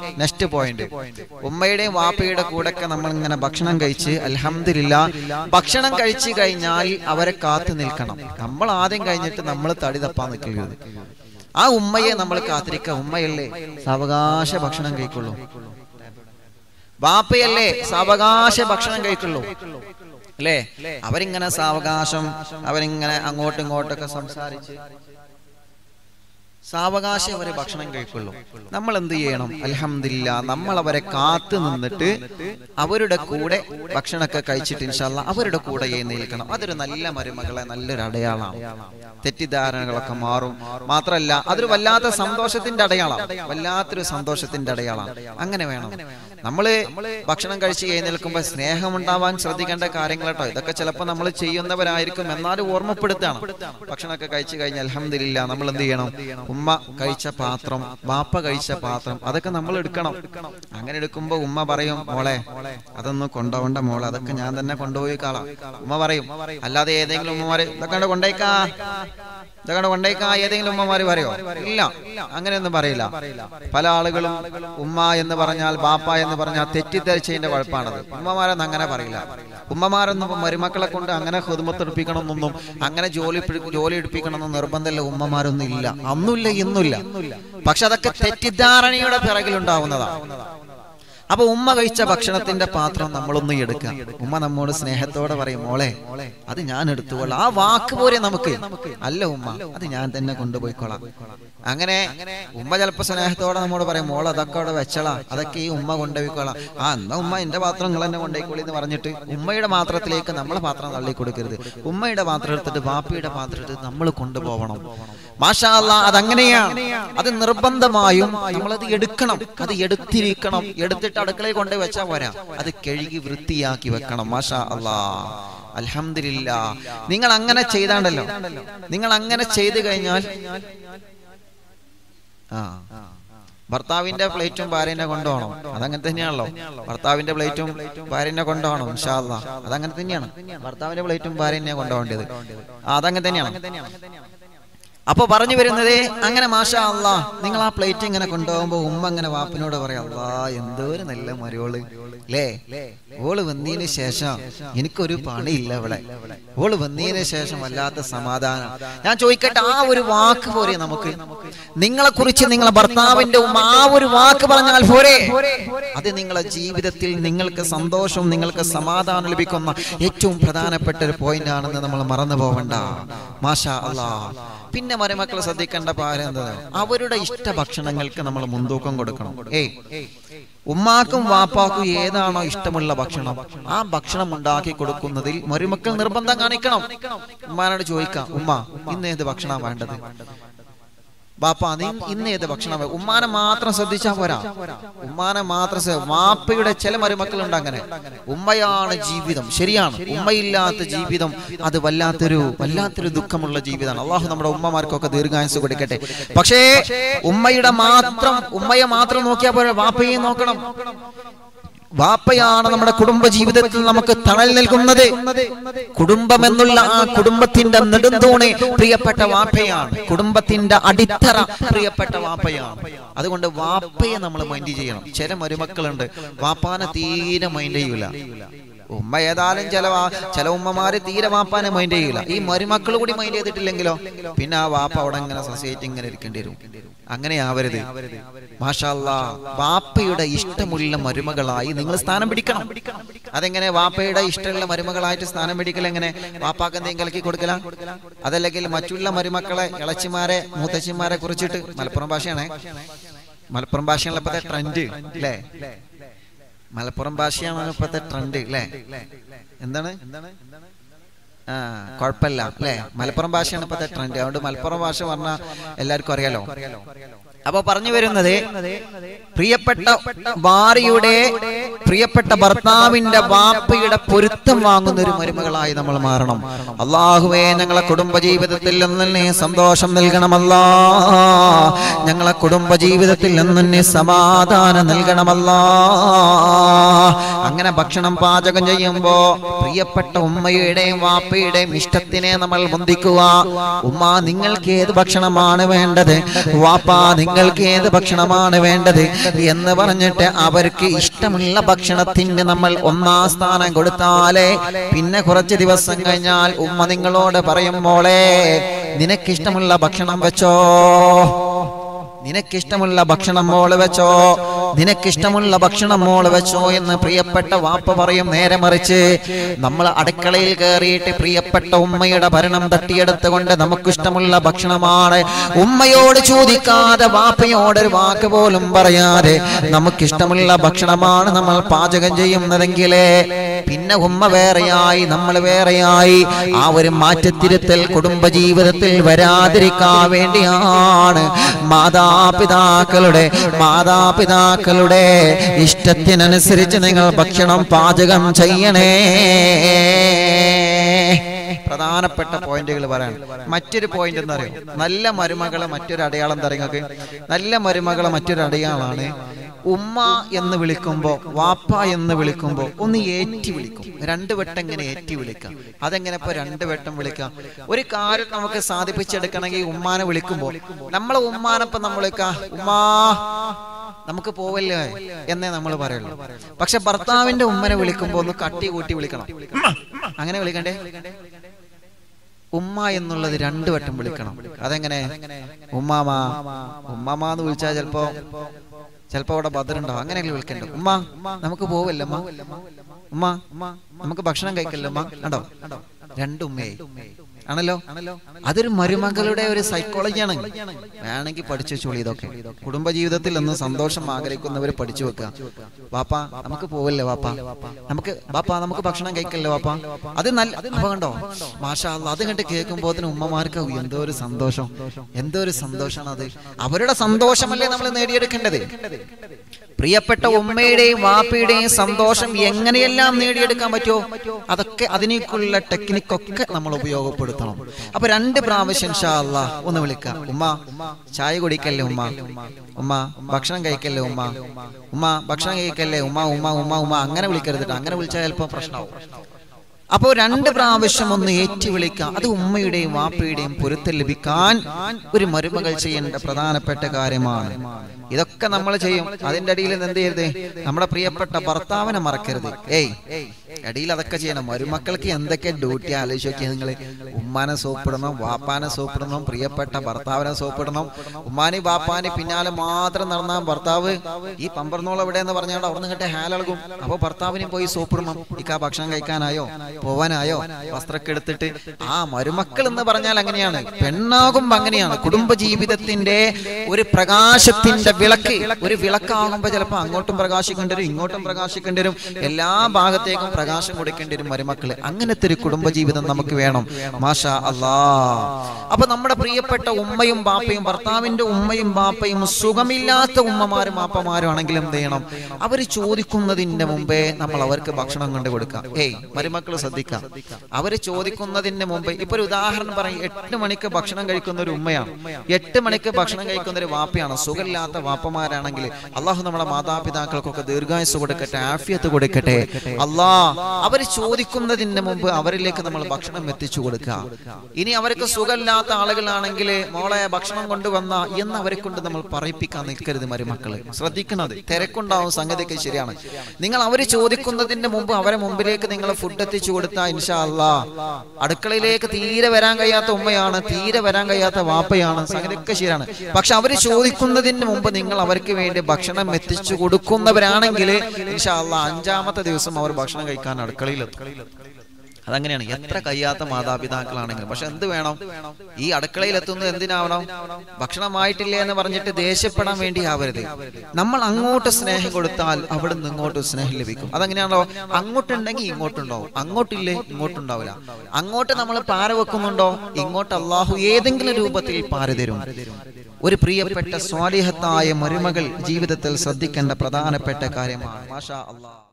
Next point ഉമ്മയുടെയും വാപ്പയുടെ കൂടെ ഒക്കെ നമ്മൾ ഇങ്ങനെ ഭക്ഷണം കഴിച്ച് അൽഹംദുലില്ല ഭക്ഷണം കഴിച്ചു കഴിഞ്ഞാൽ അവരെ കാത്തു നിൽക്കണം നമ്മൾ ആദ്യം കഴിഞ്ഞിട്ട് നമ്മൾ തടി തപ്പാൻ നിൽക്കരുത് ആ ഉമ്മയെ നമ്മൾ കാത്തിരിക്കുക ഉമ്മയല്ലേ സാവകാശ ഭക്ഷണം കഴിക്കുള്ളൂ ബാപ്പയല്ലേ സാവകാശ ഭക്ഷണം കഴിക്കുള്ളൂ അല്ലേ അവരിങ്ങനെ സാവകാശം അവരിങ്ങനെ അങ്ങോട്ടും ഇങ്ങോട്ടൊക്കെ സംസാരിച്ച് സാവകാശം അവരെ ഭക്ഷണം കഴിക്കുള്ളൂ നമ്മൾ എന്ത് ചെയ്യണം അൽഹംദില്ല നമ്മൾ അവരെ കാത്തു നിന്നിട്ട് അവരുടെ കൂടെ ഭക്ഷണമൊക്കെ കഴിച്ചിട്ട് ഇൻഷാല്ല അവരുടെ കൂടെ എഴുന്നേൽക്കണം അതൊരു നല്ല മരുമകളെ നല്ലൊരു അടയാളമാണ് തെറ്റിദ്ധാരണകളൊക്കെ മാറും മാത്രല്ല അതൊരു വല്ലാത്ത സന്തോഷത്തിന്റെ അടയാളം വല്ലാത്തൊരു സന്തോഷത്തിന്റെ അടയാളമാണ് അങ്ങനെ വേണം നമ്മള് ഭക്ഷണം കഴിച്ച് എഴുന്നേൽക്കുമ്പോൾ സ്നേഹമുണ്ടാവാൻ ശ്രദ്ധിക്കേണ്ട കാര്യങ്ങൾ കേട്ടോ ഇതൊക്കെ ചിലപ്പോൾ നമ്മൾ ചെയ്യുന്നവരായിരിക്കും എന്നാലും ഓർമ്മപ്പെടുത്താണ് ഭക്ഷണമൊക്കെ കഴിച്ചു കഴിഞ്ഞാൽ അലഹമില്ല നമ്മൾ എന്ത് ചെയ്യണം ഉമ്മ കഴിച്ച പാത്രം വാപ്പ കഴിച്ച പാത്രം അതൊക്കെ നമ്മൾ എടുക്കണം അങ്ങനെ എടുക്കുമ്പോ ഉമ്മ പറയും മോളെ അതൊന്നും കൊണ്ടുപോകണ്ട മോളെ അതൊക്കെ ഞാൻ തന്നെ കൊണ്ടുപോയി കാളാം ഉമ്മ പറയും അല്ലാതെ ഏതെങ്കിലും ഉമ്മമാര് ഇതൊക്കെ കൊണ്ടേക്കാ ഇതൊക്കെ കൊണ്ടേക്കാ ഏതെങ്കിലും ഉമ്മമാര് പറയോ ഇല്ല അങ്ങനെയൊന്നും പറയില്ല പല ആളുകളും ഉമ്മ എന്ന് പറഞ്ഞാൽ ബാപ്പ എന്ന് പറഞ്ഞാൽ തെറ്റിദ്ധരിച്ചതിന്റെ കുഴപ്പമാണത് ഉമ്മമാരൊന്നും അങ്ങനെ പറയില്ല ഉമ്മമാരൊന്നും ഇപ്പൊ മരുമക്കളെ കൊണ്ട് അങ്ങനെ ഹൃദമത്തെടുപ്പിക്കണമെന്നൊന്നും അങ്ങനെ ജോലി പിടി- ജോലി എടുപ്പിക്കണമെന്ന് നിർബന്ധമില്ല ഉമ്മമാരൊന്നും ഇല്ല അന്നുമില്ല ഇന്നുമില്ല പക്ഷെ അതൊക്കെ തെറ്റിദ്ധാരണയുടെ പിറകിലുണ്ടാവുന്നതാണ് അപ്പൊ ഉമ്മ കഴിച്ച ഭക്ഷണത്തിന്റെ പാത്രം നമ്മളൊന്ന് എടുക്കുക ഉമ്മ നമ്മോട് സ്നേഹത്തോടെ പറയും മോളെ അത് ഞാൻ എടുത്തുകൊള്ളാം ആ വാക്ക് പോരെ നമുക്ക് അല്ല ഉമ്മ അത് ഞാൻ തന്നെ കൊണ്ടുപോയിക്കോളാം അങ്ങനെ ഉമ്മ ചിലപ്പോ സ്നേഹത്തോടെ നമ്മോട് പറയും മോൾ അതൊക്കെ അവിടെ വെച്ചളാ അതൊക്കെ ഈ ഉമ്മ കൊണ്ടുപോയിക്കോളാം ആ എന്നാ ഉമ്മ എന്റെ പാത്രം നിങ്ങൾ തന്നെ കൊണ്ടുപോയിക്കോളി എന്ന് പറഞ്ഞിട്ട് ഉമ്മയുടെ പാത്രത്തിലേക്ക് നമ്മളെ പാത്രം തള്ളി കൊടുക്കരുത് ഉമ്മയുടെ പാത്രം എടുത്തിട്ട് ബാപ്പിയുടെ പാത്രം എടുത്ത് നമ്മൾ കൊണ്ടുപോകണം മാഷാ അല്ലാ അതങ്ങനെയാണ് അത് നിർബന്ധമായും നമ്മളത് എടുക്കണം അത് എടുത്തിരിക്കണം എടുത്തിട്ട് അടുക്കളയിൽ കൊണ്ടുപോയി വെച്ചാൽ പോരാ അത് കഴുകി വൃത്തിയാക്കി വെക്കണം മാഷാ അല്ലാ അൽഹംദുലില്ല നിങ്ങൾ അങ്ങനെ ചെയ്താണ്ടല്ലോ നിങ്ങൾ അങ്ങനെ ചെയ്തു കഴിഞ്ഞാൽ ആ ഭർത്താവിന്റെ പ്ലേറ്റും ഭാര്യനെ കൊണ്ടുപോകണം അതങ്ങനെ തന്നെയാണല്ലോ ഭർത്താവിന്റെ പ്ലേറ്റും ഭാര്യനെ കൊണ്ടുപോകണം ഇൻഷാല്ല അതങ്ങനെ തന്നെയാണ് ഭർത്താവിന്റെ പ്ലേറ്റും ഭാര്യനെ കൊണ്ടുപോകേണ്ടത് ആ, അതങ്ങനെ തന്നെയാണ് അപ്പൊ പറഞ്ഞു വരുന്നത് അങ്ങനെ മാഷാ അല്ലാ നിങ്ങൾ ആ പ്ലേറ്റ് ഇങ്ങനെ കൊണ്ടുപോകുമ്പോ ഉമ്മ അങ്ങനെ വാപ്പിനോട് പറയാം അല്ലാ എന്തോരു നല്ല മരോള് ലേ ഓള് വന്നതിന് ശേഷം എനിക്കൊരു പണിയില്ല ഇവിടെ ഓള് വന്നതിന് ശേഷം വല്ലാത്ത സമാധാനം ഞാൻ ചോദിക്കട്ടെ ആ ഒരു വാക്ക് പോരെ നമുക്ക് നിങ്ങളെ കുറിച്ച് നിങ്ങളെ ഭർത്താവിന്റെ ഉമ്മ ആ ഒരു വാക്ക് പറഞ്ഞാൽ പോരെ അത് നിങ്ങളെ ജീവിതത്തിൽ നിങ്ങൾക്ക് സന്തോഷവും നിങ്ങൾക്ക് സമാധാനം ലഭിക്കുന്ന ഏറ്റവും പ്രധാനപ്പെട്ട ഒരു പോയിന്റ് ആണെന്ന് നമ്മൾ മറന്നു പോവണ്ട മാഷാ അല്ലാ പിന്നെ മരുമക്കൾ ശ്രദ്ധിക്കേണ്ട പാരം എന്താ അവരുടെ ഇഷ്ട ഭക്ഷണങ്ങൾക്ക് നമ്മൾ മുൻതൂക്കം കൊടുക്കണം ഏയ് ഉമ്മാക്കും വാപ്പാക്കും ഏതാണോ ഇഷ്ടമുള്ള ഭക്ഷണം ആ ഭക്ഷണം ഉണ്ടാക്കി കൊടുക്കുന്നതിൽ മരുമക്കൾ നിർബന്ധം കാണിക്കണം ഉമ്മാനോട് ചോദിക്കാം ഉമ്മ ഇന്ന് ഏത് ഭക്ഷണം വേണ്ടത് ബാപ്പ നീ ഇന്ന് ഏത് ഭക്ഷണം വേ- ഉമ്മാനെ മാത്രം ശ്രദ്ധിച്ചാ പോരാ ഉമ്മാനെ മാത്രം ശ്രദ്ധ- വാപ്പയുടെ ചില മരുമക്കളുണ്ട് അങ്ങനെ ഉമ്മയാണ് ജീവിതം ശരിയാണ് ഉമ്മയില്ലാത്ത ജീവിതം അത് വല്ലാത്തൊരു വല്ലാത്തൊരു ദുഃഖമുള്ള ജീവിതമാണ് അള്ളാഹു നമ്മുടെ ഉമ്മമാർക്കൊക്കെ ദീർഘായുസ് കൊടുക്കട്ടെ പക്ഷേ ഉമ്മയുടെ മാത്രം ഉമ്മയെ മാത്രം നോക്കിയാൽ പോരാ വാപ്പയെ നോക്കണം വാപ്പയാണ് നമ്മുടെ കുടുംബ ജീവിതത്തിൽ നമുക്ക് തണൽ നൽകുന്നത് കുടുംബം എന്നുള്ള ആ കുടുംബത്തിന്റെ നെടുന്തൂണ് പ്രിയപ്പെട്ട വാപ്പയാണ് കുടുംബത്തിന്റെ അടിത്തറ പ്രിയപ്പെട്ട വാപ്പയാണ് അതുകൊണ്ട് വാപ്പയെ നമ്മൾ മൈൻഡ് ചെയ്യണം ചില മരുമക്കളുണ്ട് വാപ്പാനെ തീരെ മൈൻഡ് ചെയ്യൂല ഉമ്മ ഏതായാലും ചില വാ- ചില ഉമ്മമാര് തീരെ വാപ്പാനെ മൈൻഡ് ചെയ്യൂല ഈ മരുമക്കൾ കൂടി മൈൻഡ് ചെയ്തിട്ടില്ലെങ്കിലോ പിന്നെ ആ വാപ്പ അവിടെ ഇങ്ങനെ സൊസൈറ്റി ഇങ്ങനെ ഇരിക്കേണ്ടി വരും അങ്ങനെ ആവരുത് മാഷാല്ലാ വാപ്പയുടെ ഇഷ്ടമുള്ള മരുമകളായി നിങ്ങൾ സ്ഥാനം പിടിക്കണം അതെങ്ങനെ വാപ്പയുടെ ഇഷ്ടമുള്ള മരുമകളായിട്ട് സ്ഥാനം പിടിക്കൽ എങ്ങനെ വാപ്പാക്ക് എന്തെങ്കിലും കലക്കി കൊടുക്കല അതല്ലെങ്കിൽ മറ്റുള്ള മരുമക്കളെ ഇളച്ചിമാരെ മൂത്തച്ചിമാരെ കുറിച്ചിട്ട് മലപ്പുറം ഭാഷയാണേ മലപ്പുറം ഭാഷയാണ് ഇപ്പോഴത്തെ ട്രെൻഡ് അല്ലേ മലപ്പുറം ഭാഷയാണ് ഇപ്പോഴത്തെ ട്രെൻഡ് അല്ലേ എന്താണ് ആ കുഴപ്പമില്ല അല്ലേ മലപ്പുറം ഭാഷയാണ് ഇപ്പോഴത്തെ ട്രെൻഡ് അതുകൊണ്ട് മലപ്പുറം ഭാഷ പറഞ്ഞാൽ എല്ലാവർക്കും അറിയാലോ അപ്പൊ പറഞ്ഞു വരുന്നത് പ്രിയപ്പെട്ട ഭാര്യയുടെ പ്രിയപ്പെട്ട ഭർത്താവിന്റെ വാപ്പയുടെ പൊരുത്തം വാങ്ങുന്ന ഒരു മരുമകളായി നമ്മൾ മാറണം അള്ളാഹുവേ ഞങ്ങളെ കുടുംബ ജീവിതത്തിൽ തന്നെ സന്തോഷം നൽകണമല്ലാ ഞങ്ങളെ കുടുംബ ജീവിതത്തിൽ തന്നെ സമാധാനം നൽകണമല്ലാ അങ്ങനെ ഭക്ഷണം പാചകം ചെയ്യുമ്പോ പ്രിയപ്പെട്ട ഉമ്മയുടെയും വാപ്പയുടെയും ഇഷ്ടത്തിനെ നമ്മൾ ബന്ധിക്കുക ഉമ്മ നിങ്ങൾക്ക് ഏത് ഭക്ഷണമാണ് വേണ്ടത് വാപ്പ നിങ്ങൾക്ക് ഏത് ഭക്ഷണമാണ് വേണ്ടത് എന്ന് പറഞ്ഞിട്ട് അവർക്ക് ഇഷ്ടമുള്ള ഭക്ഷണത്തിന് നമ്മൾ ഒന്നാം സ്ഥാനം കൊടുത്താലേ പിന്നെ കുറച്ച് ദിവസം കഴിഞ്ഞാൽ ഉമ്മ നിങ്ങളോട് പറയും മോളെ നിനക്കിഷ്ടമുള്ള ഭക്ഷണം വെച്ചോ നിനക്കിഷ്ടമുള്ള ഭക്ഷണം മോള് വെച്ചോ നിനക്കിഷ്ടമുള്ള ഭക്ഷണം മോള് വെച്ചോ എന്ന് പ്രിയപ്പെട്ട വാപ്പ പറയും നേരെ മറിച്ച് നമ്മൾ അടുക്കളയിൽ കയറിയിട്ട് പ്രിയപ്പെട്ട ഉമ്മയുടെ ഭരണം തട്ടിയെടുത്തുകൊണ്ട് നമുക്കിഷ്ടമുള്ള ഭക്ഷണമാണ് ഉമ്മയോട് ചോദിക്കാതെ വാപ്പയോട് ഒരു വാക്ക് പോലും പറയാതെ നമുക്കിഷ്ടമുള്ള ഭക്ഷണമാണ് നമ്മൾ പാചകം ചെയ്യുന്നതെങ്കിലേ പിന്നെ ഉമ്മ വേറെയായി നമ്മൾ വേറെയായി ആ ഒരു മാറ്റത്തിരുത്തൽ കുടുംബജീവിതത്തിൽ വരാതിരിക്കാൻ വേണ്ടിയാണ് മാതാപിതാക്കളുടെ മാതാപിതാക്കളുടെ ഇഷ്ടത്തിനനുസരിച്ച് നിങ്ങൾ ഭക്ഷണം പാചകം ചെയ്യണേ പ്രധാനപ്പെട്ട പോയിന്റുകൾ പറയാൻ മറ്റൊരു പോയിന്റ് എന്താ അറിയോ നല്ല മരുമകളെ മറ്റൊരു അടയാളം എന്താ നിങ്ങൾക്ക് നല്ല മരുമകളെ മറ്റൊരു അടയാളാണ് ഉമ്മ എന്ന് വിളിക്കുമ്പോ വാപ്പ എന്ന് വിളിക്കുമ്പോ ഒന്ന് ഏറ്റി വിളിക്കും രണ്ട് വട്ടം ഇങ്ങനെ ഏറ്റി വിളിക്കാം അതെങ്ങനെ ഇപ്പൊ രണ്ട് വട്ടം വിളിക്കാം ഒരു കാര്യം നമുക്ക് സാധിപ്പിച്ചെടുക്കണമെങ്കിൽ ഉമ്മാനെ വിളിക്കുമ്പോ നമ്മളെ ഉമ്മാനപ്പം നമ്മൾ വിളിക്കാം ഉമ്മാ നമുക്ക് പോവല്ലേ എന്നേ നമ്മൾ പറയുള്ളൂ പക്ഷെ ഭർത്താവിന്റെ ഉമ്മനെ വിളിക്കുമ്പോ ഒന്ന് കട്ടി കൂട്ടി വിളിക്കണം അങ്ങനെ വിളിക്കണ്ടേ ഉമ്മ എന്നുള്ളത് രണ്ടു വട്ടം വിളിക്കണം അതെങ്ങനെ ഉമ്മാമ ഉമ്മാമ എന്ന് വിളിച്ചാൽ ചിലപ്പോ ചിലപ്പോ അവിടെ ബദറുണ്ടാവും അങ്ങനെയല്ലേ വിളിക്കണ്ട ഉമ്മ നമുക്ക് പോവല്ലേ ഉമ്മ ഉമ്മ നമുക്ക് ഭക്ഷണം കഴിക്കല്ലോ ഉമ്മ കണ്ടോ രണ്ടുമ്മയായി ആണല്ലോ അതൊരു മരുമകളുടെ ഒരു സൈക്കോളജിയാണ് വേണമെങ്കിൽ പഠിച്ചു വെച്ചോളി ഇതൊക്കെ കുടുംബജീവിതത്തിൽ ഒന്ന് സന്തോഷം ആഗ്രഹിക്കുന്നവർ പഠിച്ചു വെക്കുക വാപ്പ നമുക്ക് പോവല്ലേ വാപ്പ നമുക്ക് വാപ്പ നമുക്ക് ഭക്ഷണം കഴിക്കല്ലേ വാപ്പ അത് നല്ല അപ്പൊ കണ്ടോ മാഷാ അല്ലാ, അത് കണ്ട് കേൾക്കുമ്പോ ഉമ്മമാർക്ക് എന്തോ ഒരു സന്തോഷം എന്തോ ഒരു സന്തോഷമാണ് അത് അവരുടെ സന്തോഷമല്ലേ നമ്മൾ നേടിയെടുക്കേണ്ടത് പ്രിയപ്പെട്ട ഉമ്മയുടെയും വാപ്പയുടെയും സന്തോഷം എങ്ങനെയെല്ലാം നേടിയെടുക്കാൻ പറ്റുമോ അതൊക്കെ അതിനേക്കുള്ള ടെക്നിക്കൊക്കെ നമ്മൾ ഉപയോഗപ്പെടുത്തണം അപ്പൊ രണ്ട് പ്രാവശ്യം ഷാ അല്ലാ ഒന്ന് വിളിക്കാം ഉമ്മ ചായ കുടിക്കല്ലേ ഉമ്മ ഉമ്മ ഭക്ഷണം കഴിക്കല്ലേ ഉമ്മ ഉമ്മ ഭക്ഷണം കഴിക്കല്ലേ ഉമ്മ ഉമ്മ ഉമ്മ ഉമ്മ അങ്ങനെ വിളിക്കരുത് ട്ടോ. അങ്ങനെ വിളിച്ചാൽ ചിലപ്പോൾ പ്രശ്നമാവും അപ്പോൾ രണ്ട് പ്രാവശ്യം ഒന്ന് ഏറ്റി വിളിക്കാം അത് ഉമ്മയുടെയും വാപ്പയുടെയും പൊരുത്തൽ ലഭിക്കാൻ ഒരു മരുമകൾ ചെയ്യേണ്ട പ്രധാനപ്പെട്ട കാര്യമാണ് ഇതൊക്കെ നമ്മൾ ചെയ്യും അതിന്റെ അടിയിൽ നിന്ന് എന്ത് ചെയ്യരുത് നമ്മുടെ പ്രിയപ്പെട്ട ഭർത്താവിനെ മറക്കരുത് ഏയ് അടിയിൽ അതൊക്കെ ചെയ്യണം മരുമക്കൾക്ക് എന്തൊക്കെ ഡ്യൂട്ടി ആലോചിച്ച് നോക്കിയാൽ നിങ്ങൾ ഉമ്മാനെ സോപ്പിടണം വാപ്പാനെ സോപ്പിടണം പ്രിയപ്പെട്ട ഭർത്താവിനെ സോപ്പിടണം ഉമ്മാനി വാപ്പാനി പിന്നാലെ മാത്രം നടന്നാൽ ഭർത്താവ് ഈ പമ്പർന്നോളം എവിടെ എന്ന് പറഞ്ഞാൽ അവിടെ നിന്ന് കിട്ടിയ ഹാലളകും അപ്പൊ ഭർത്താവിനെയും പോയി സോപ്പിടണം ഇക്കാ ഭക്ഷണം കഴിക്കാനായോ പോവാനായോ വസ്ത്രമൊക്കെ എടുത്തിട്ട് ആ മരുമക്കൾ എന്ന് പറഞ്ഞാൽ അങ്ങനെയാണ് പെണ്ണാകുമ്പോ അങ്ങനെയാണ് കുടുംബ ജീവിതത്തിന്റെ ഒരു പ്രകാശത്തിന്റെ വിളക്ക് ഒരു വിളക്കാകുമ്പോ ചിലപ്പോ അങ്ങോട്ടും പ്രകാശിക്കേണ്ടി വരും ഇങ്ങോട്ടും പ്രകാശിക്കേണ്ടി വരും എല്ലാ ഭാഗത്തേക്കും പ്രകാശം കൊടുക്കേണ്ടി വരും മരുമക്കള് അങ്ങനത്തെ ഒരു കുടുംബ ജീവിതം നമുക്ക് വേണം മാഷാ അല്ലാ അപ്പൊ നമ്മുടെ പ്രിയപ്പെട്ട ഉമ്മയും ബാപ്പയും ഭർത്താവിന്റെ ഉമ്മയും ബാപ്പയും സുഖമില്ലാത്ത ഉമ്മമാരും ബാപ്പമാരും ആണെങ്കിലും എന്ത് ചെയ്യണം അവര് ചോദിക്കുന്നതിന്റെ മുമ്പേ നമ്മൾ അവർക്ക് ഭക്ഷണം കൊണ്ട് കൊടുക്കാം ഏയ് മരുമക്കൾ ശ്രദ്ധിക്കാം അവര് ചോദിക്കുന്നതിന് മുമ്പേ ഇപ്പൊ ഒരു ഉദാഹരണം പറയും എട്ട് മണിക്ക് ഭക്ഷണം കഴിക്കുന്ന ഒരു ഉമ്മയാണ് എട്ട് മണിക്ക് ഭക്ഷണം കഴിക്കുന്ന ഒരു വാപ്പയാണ് സുഖമില്ലാത്ത വാപ്പമാരാണെങ്കിൽ അള്ളാഹു നമ്മളെ മാതാപിതാക്കൾക്കൊക്കെ ദീർഘായുസ് കൊടുക്കട്ടെ ആഫിയത്ത് കൊടുക്കട്ടെ അല്ലാ അവര് ചോദിക്കുന്നതിന് മുമ്പ് അവരിലേക്ക് നമ്മൾ ഭക്ഷണം എത്തിച്ചു കൊടുക്കുക ഇനി അവർക്ക് സുഖമില്ലാത്ത ആളുകളാണെങ്കിൽ മോളെ ഭക്ഷണം കൊണ്ടുവന്ന എന്ന് അവരെ കൊണ്ട് നമ്മൾ പറയിപ്പിക്കാൻ നിൽക്കരുത് മരുമക്കള് ശ്രദ്ധിക്കുന്നത് തിരക്കുണ്ടാവും സംഗതിയൊക്കെ ശരിയാണ് നിങ്ങൾ അവര് ചോദിക്കുന്നതിന്റെ മുമ്പ് അവരെ മുമ്പിലേക്ക് നിങ്ങൾ ഫുഡ് എത്തിച്ചു കൊടുത്താൽ ഇൻഷാ അല്ലാ അടുക്കളയിലേക്ക് തീരെ വരാൻ കഴിയാത്ത ഉമ്മയാണ് തീരെ വരാൻ കഴിയാത്ത വാപ്പയാണ് സംഗതിയൊക്കെ ശരിയാണ് പക്ഷെ അവര് ചോദിക്കുന്നതിന് മുമ്പ് നിങ്ങൾ അവർക്ക് വേണ്ടി ഭക്ഷണം എത്തിച്ചു കൊടുക്കുന്നവരാണെങ്കിൽ ഇൻഷാ അല്ലാ അഞ്ചാമത്തെ ദിവസം അവർ ഭക്ഷണം കഴിക്കാൻ അടുക്കളയിലെത്തും അതങ്ങനെയാണ് എത്ര കഴിയാത്ത മാതാപിതാക്കളാണെങ്കിലും പക്ഷെ എന്ത് വേണം ഈ അടുക്കളയിൽ എത്തുന്നത് എന്തിനാവണം ഭക്ഷണമായിട്ടില്ല എന്ന് പറഞ്ഞിട്ട് ദേഷ്യപ്പെടാൻ വേണ്ടി ആവരുത് നമ്മൾ അങ്ങോട്ട് സ്നേഹം കൊടുത്താൽ അവിടെ നിന്ന് ഇങ്ങോട്ട് സ്നേഹം ലഭിക്കും അതങ്ങനെയാണല്ലോ അങ്ങോട്ടുണ്ടെങ്കിൽ ഇങ്ങോട്ടുണ്ടാവും അങ്ങോട്ടില്ലേ ഇങ്ങോട്ടുണ്ടാവില്ല അങ്ങോട്ട് നമ്മൾ പാര വെക്കുന്നുണ്ടോ ഇങ്ങോട്ട് അള്ളാഹു ഏതെങ്കിലും രൂപത്തിൽ പാര തരും ഒരു പ്രിയപ്പെട്ട സ്വാലിഹത്തായ മരുമകൾ ജീവിതത്തിൽ ശ്രദ്ധിക്കേണ്ട പ്രധാനപ്പെട്ട കാര്യമാണ് മാഷാ അള്ളാഹ്